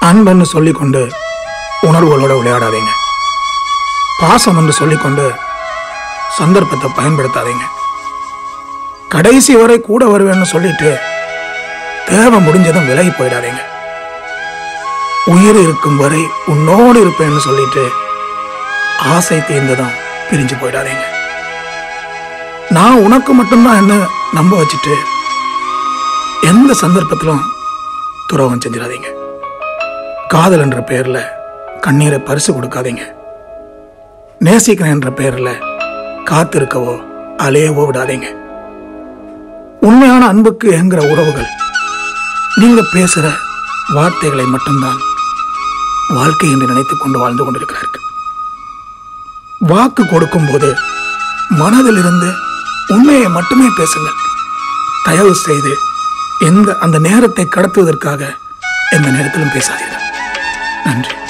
அன்பன்னு சொல்லிக்கொண்டு உணர்வுகளோட விளையாடாதீங்க பாசம் என்று சொல்லிக்கொண்டு சந்தர்ப்பத்தை பயன்படுத்தாதீங்க கடைசி வரை கூட வருவேன்னு சொல்லிட்டு தேவை முடிஞ்சதும் விலகி போயிடாதீங்க உயிர் இருக்கும் வரை உன்னோடு இருப்பேன்னு சொல்லிட்டு ஆசை தீர்ந்ததும் பிரிஞ்சு போயிடாதீங்க நான் உனக்கு மட்டும்தான் என்ன நம்ப வச்சுட்டு எந்த சந்தர்ப்பத்திலும் துரோகம் செஞ்சிடாதீங்க காதல் என்ற பெயர்ல கண்ணீரை பரிசு கொடுக்காதீங்க நேசிக்கிறேன் என்ற பெயர்ல காத்திருக்கவோ அலையவோ விடாதீங்க உண்மையான அன்புக்கு என்கிற உறவுகள் நீங்க பேசுற வார்த்தைகளை மட்டும்தான் வாழ்க்கை என்று நினைத்துக் கொண்டு வாழ்ந்து கொண்டிருக்கிறார்கள் வாக்கு கொடுக்கும் போது மனதில் இருந்து உண்மையை மட்டுமே பேசுங்கள் தயவு செய்து எந்த அந்த நேரத்தை கடத்துவதற்காக எந்த நேரத்திலும் பேசாதீர்கள் நன்றி